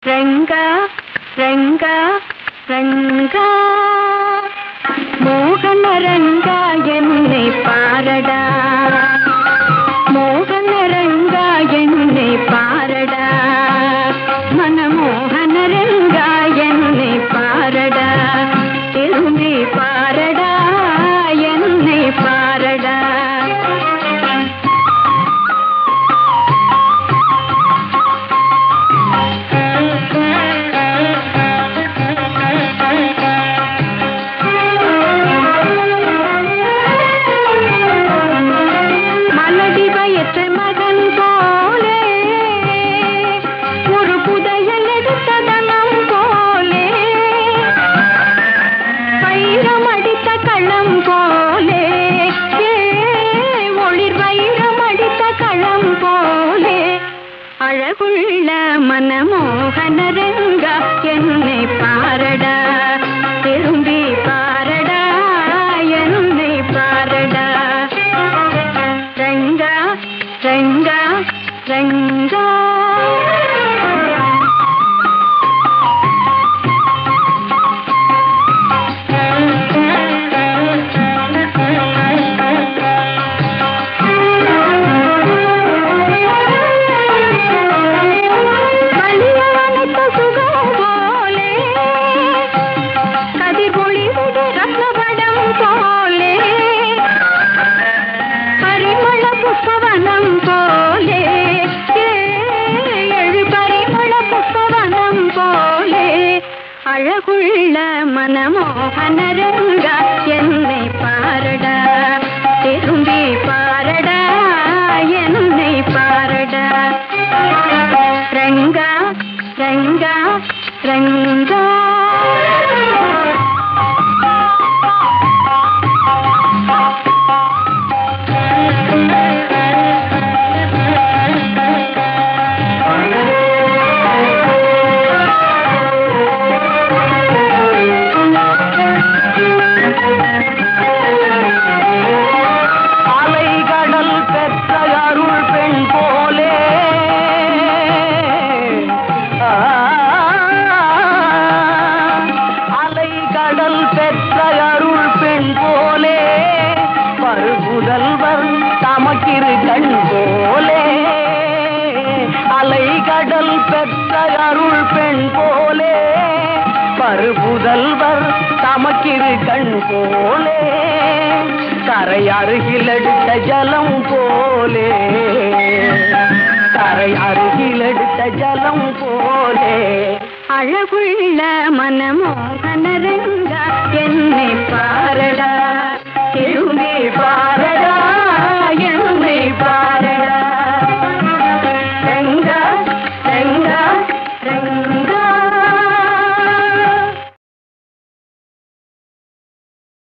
ரங்கா ரங்கா ரங்கா மோகன ரங்கா என்னை பாரடா மோகன ரங்கா என்னை பாரடா மனமோகன ரங்கா என்னை பாரடா திரும்பி பாரடா என்னை பாரடா மலடி வயற்ற மகன் போலே ஒரு புதையல் எடுத்த தனம் போலே வைரம் அடித்த களம் போலே ஏ, ஒளிர் வைரம் அடித்த களம் போலே அழகுள்ள மனமோகன ரங்கா என்னை பாரடா திரும்பி பாரடா என்னை பாரடா ரங்கா ரங்கா ரங்கா வலியவனைத்த சுகம் போலே கதிர் பொழிவிடு ரத்னபடம் போலே பரிமள புஷ்பவனம் போலே ஏழு பரிமள புஷ்பவனம் போலே அழகுள்ள மனமோகன ரங்கா என்னை பாரடா திரும்பி பாரடா என்னை பாரடா ரங்கா ரங்கா ரங்கா அலைகடல் பெற்ற அருள் பெண் போலே ஆ, அலைகடல் பெற்ற அருள் பெண் போலே பருகுதல்வர் தமக்கிரு கண் போலே அலைகடல் பெற்ற அருள் பெண் போலே பருபுதல்வர் தமக்கிரு கண் போலே கரை அருகில் எடுத்த ஜலம் போலே கரை அருகில் எடுத்த ஜலம் போலே அழகுள்ள மனமோகன ரங்கா